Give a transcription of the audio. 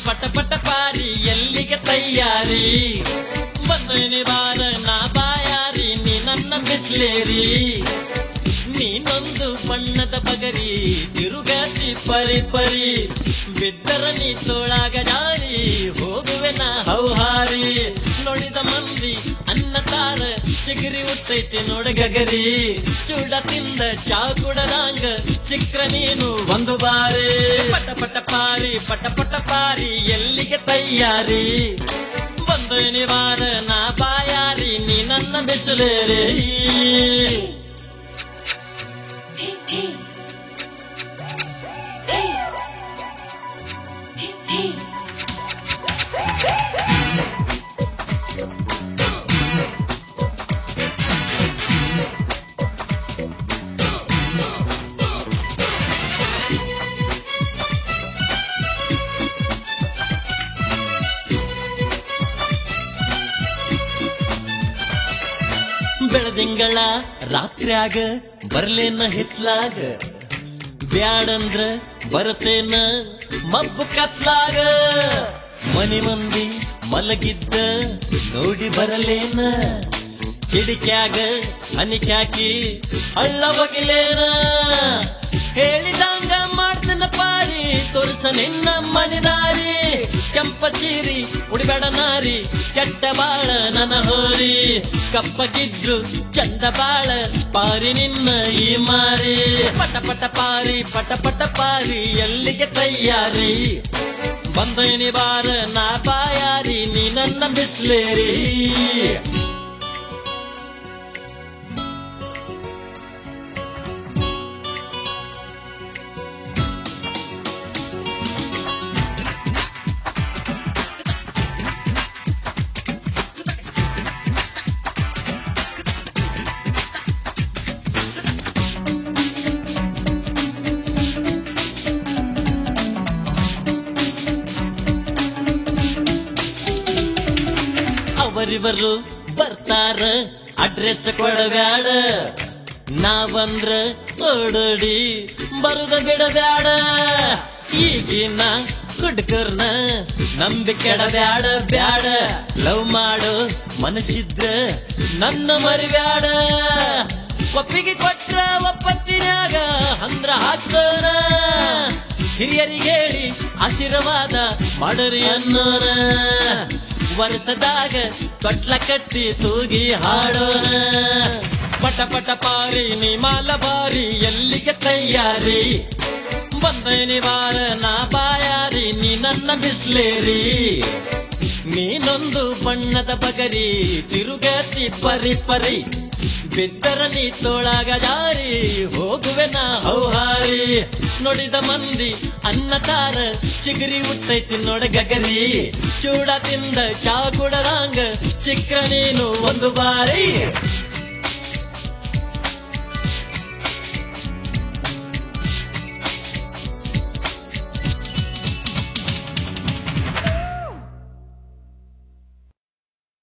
ಪಟ ಪಟ ಪಾರಿ ಎಲ್ಲಿಗೆ ತಯ್ಯಾರಿ ಬಂದೇನಿ ಬಾರ ನಾ ಬಾಯಾರಿ ನೀ ನನ್ನ ಬಿಸ್ಲೇರಿ ನೀನೊಂದು ಬಣ್ಣದ ಬಗರಿ ತಿರುಗಾತಿ ಪರಿ ಪರಿ ಬಿದ್ದರ ನೀ ತೋಳಾಗ ಜಾರಿ ಹೋಗುವೆ ನಾ ಹೌಹಾರಿ ನೋಡಿದ ಮಂದಿ ಅನ್ನ ತಾರ ಚಿಗರಿ ಉಟ್ಟೈತಿ ನೋಡ ಗಗರಿ ಚೂಡ ತಿಂದ ಚಾ ಕುಡದಂಗ ಸಿಕ್ರ ನೀನು ಒಂದು ಬಾರಿ ಪಟ ಪಟ ಪಾರಿ ಪಟ ಪಟ ಪಾರಿ ಎಲ್ಲಿಗೆ ತಯ್ಯಾರಿ ಬಂದೇನಿ ಬಾರ ನಾ ಬಾಯಾರಿ ನೀ ನನ್ನ ಬಿಸಿಲೇರಿ ಬೆಳದಿಂಗಳ ರಾತ್ರ್ಯಾಗ ಬರ್ಲೇನ ಹಿತ್ಲಾಗ ಬ್ಯಾಡಂದ್ರ ಬರತೇನ ಮಬ್ಬು ಕತ್ಲಾಗ ಮನಿ ಮಂದಿ ಮಲಗಿದ್ದ ನೋಡಿ ಬರಲೇನ ಕಿಡಿಕ್ಯಾಗ ಅನಿಕ್ಯಾಕಿ ಹಳ್ಳ ಬಗಿಲೇನ ಹೇಳಿದಂಗ ಮಾಡ್ತನ ಪಾರಿ ತೋರ್ಸ ನಿನ್ನ ಮನಿದಾರಿ ಕೆಂಪ ಚೀರಿ ಉಡಿಬೇಡ ನಾರಿ ಕೆಟ್ಟ ಬಾಳ ನನ್ನ ಹೋರಿ ಕಪ್ಪಗಿದ್ರು ಚಂದ ಬಾಳ ಪಾರಿ ನಿನ್ನ ಈ ಮಾರಿ ಪಟ ಪಟ ಪಾರಿ ಪಟ ಪಟ ಪಾರಿ ಎಲ್ಲಿಗೆ ತಯ್ಯಾರಿ ಬಂದೇನಿ ಬಾರ ನಾ ಬಾಯಾರಿ ನೀ ನನ್ನ ಬಿಸ್ಲೇರಿ ಅವರಿವರು ಬರ್ತಾರ ಅಡ್ರೆಸ್ ಕೊಡಬ್ಯಾಡ ನಾವಂದ್ರ ಓಡೋಡಿ ಬರುದ ಬಿಡಬ್ಯಾಡ ಈಗಿನ ಹುಡ್ಕರ್ನ ನಂಬಿ ಕೆಡಬ್ಯಾಡ ಬ್ಯಾಡ ಲವ್ ಮಾಡು ಮನಸ್ಸಿದ್ರ ನನ್ನ ಮರಿಬ್ಯಾಡ ಒಪ್ಪಿಗೆ ಕೊಟ್ರ ಒಪ್ಪತ್ತಿನಾಗ ಅಂದ್ರ ಹಾಕ್ಸೋಣ ಹಿರಿಯರಿಗೆ ಹೇಳಿ ಆಶೀರ್ವಾದ ಮಾಡರಿ ಅನ್ನೋಣ ವರ್ಷದಾಗ ತೊಟ್ಲ ಕಟ್ಟಿ ತೂಗಿ ಹಾಡೋಣ ಪಟ ಪಟ ಪಾರಿ ನೀ ಮಾಲ ಬಾರಿ ಎಲ್ಲಿಗೆ ತಯ್ಯಾರಿ ಬಂದೇನಿ ಬಾರ ನಾ ಬಾಯಾರಿ ನೀ ನನ್ನ ಬಿಸ್ಲೇರಿ ನೀನೊಂದು ಬಣ್ಣದ ಬಗರಿ ತಿರುಗತಿ ಪರಿ ಪರಿ ಬಿದ್ದರ ನೀ ತೋಳಾಗ ಜಾರಿ ಹೋಗುವೆ ನಾ ಹೌಹಾರಿ ನೋಡಿದ ಮಂದಿ ಅನ್ನ ತಾರ ಚಿಗರಿ ಉಟ್ಟೈತಿ ನೋಡ ಗಗರಿ ಚೂಡ ತಿಂದ ಚಾ ಕುಡದಂಗ ಸಿಕ್ಕ ನೀನು ಒಂದು ಬಾರಿ